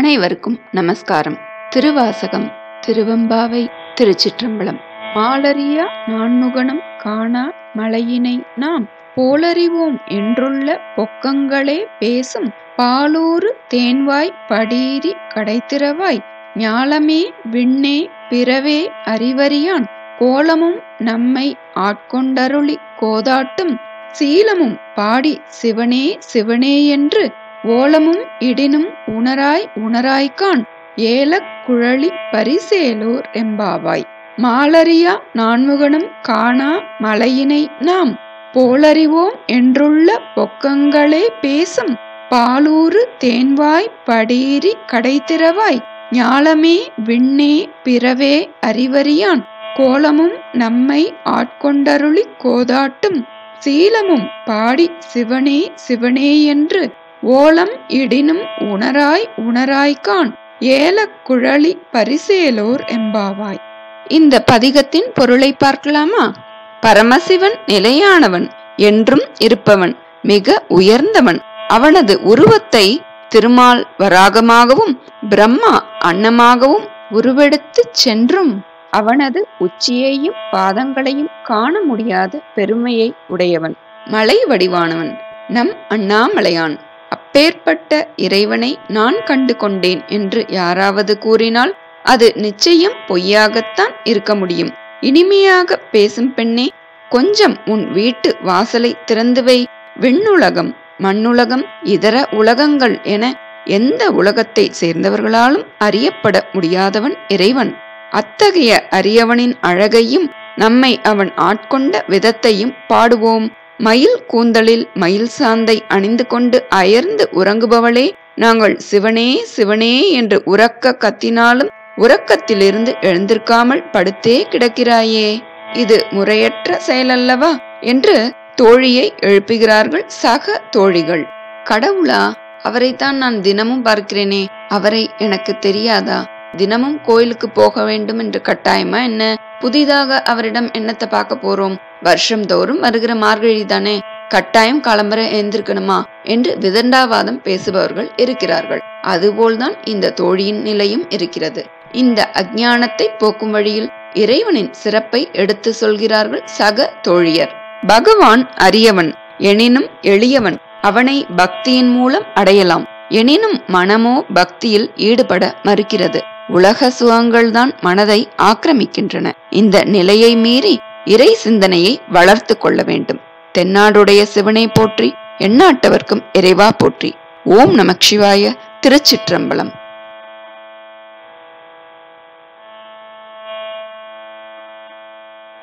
அனைவருக்கும் நமஸ்காரம் திருவாசகம் திருவெம்பாவை திருச்சிற்றம்பலம் மாலறியா நான்முகனம் காணா மலையினை நாம் போலறிவோம் என்றுள்ள பொக்கங்களே பேசும் பாலூறு தேன்வாய் படீரி கடைத்திரவாய் ஞாலமே விண்ணே பிறவே அறிவறியான் கோலமும் நம்மை ஆட்கொண்டருளி கோதாட்டும் சீலமும் பாடி சிவனே சிவனே என்று ஓலமும் இடினும் உணராய் உணராய்கான் ஏலக் குழலி பரிசேலோர் எம்பாவாய் மாலறியா நான்முகனும் காணா மலையினை நாம் போலறிவோம் என்றுள்ள பொக்கங்களே பேசும் பாலூறு தேன்வாய் படீரி கடைத்திரவாய் ஞாலமே விண்ணே பிறவே அறிவறியான் கோலமும் நம்மை ஆட்கொண்டருளி கோதாட்டும் சீலமும் பாடி சிவனே சிவனே என்று ஓலம் இடினும் உணராய் உணராய்கான் ஏலக் குழலி பரிசேலோர் எம்பாவாய் இந்த பதிகத்தின் பொருளை பார்க்கலாமா பரமசிவன் நிலையானவன் என்றும் இருப்பவன் மிக உயர்ந்தவன் அவனது உருவத்தை திருமால் வராகமாகவும் பிரம்மா அன்னமாகவும் உருவெடுத்துச் சென்றும் அவனது உச்சியையும் பாதங்களையும் காண முடியாத பெருமையை உடையவன் மலை வடிவானவன் நம் அண்ணாமலையான் அப்பேற்பட்ட இறைவனை நான் கண்டு கொண்டேன் என்று யாராவது கூறினால் அது நிச்சயம் பொய்யாகத்தான் இருக்க முடியும் இனிமையாக பேசும் பெண்ணே கொஞ்சம் உன் வீட்டு வாசலை திறந்து வை விண்ணுலகம் மண்ணுலகம் இதர உலகங்கள் என எந்த உலகத்தை சேர்ந்தவர்களாலும் அறியப்பட முடியாதவன் இறைவன் அத்தகைய அரியவனின் அழகையும் நம்மை அவன் ஆட்கொண்ட விதத்தையும் பாடுவோம் மயில் கூந்தலில் மயில் சாந்தை அணிந்து கொண்டு அயர்ந்து உறங்குபவளே நாங்கள் சிவனே சிவனே என்று உறக்க கத்தினாலும் உறக்கத்திலிருந்து எழுந்திருக்காமல் படுத்தே கிடக்கிறாயே இது முறையற்ற செயலல்லவா என்று தோழியை எழுப்புகிறார்கள் சக தோழிகள் கடவுளா அவரைத்தான் நான் தினமும் பார்க்கிறேனே அவரை எனக்கு தெரியாதா தினமும் கோயிலுக்கு போக வேண்டும் என்று கட்டாயமா என்ன புதிதாக அவரிடம் என்னத்தை பார்க்க போறோம் வருஷம் தோறும் வருகிற மார்கழி தானே கட்டாயம் காலம்பர எழுந்திருக்கணுமா என்று விதண்டாவாதம் பேசுபவர்கள் இருக்கிறார்கள் அதுபோல்தான் இந்த தோழியின் நிலையும் இருக்கிறது இந்த அஜ்ஞானத்தை போக்கும் வழியில் இறைவனின் சிறப்பை எடுத்து சொல்கிறார்கள் சக தோழியர் பகவான் அரியவன் எனினும் எளியவன் அவனை பக்தியின் மூலம் அடையலாம் எனினும் மனமோ பக்தியில் ஈடுபட மறுக்கிறது உலக சுகங்கள்தான் மனதை ஆக்கிரமிக்கின்றன இந்த நிலையை மீறி இறை சிந்தனையை வளர்த்து கொள்ள வேண்டும் தென்னாடுடைய சிவனை போற்றி எண்ணாட்டவர்க்கும் இறைவா போற்றி ஓம் நமக் சிவாய திருச்சிற்றம்பலம்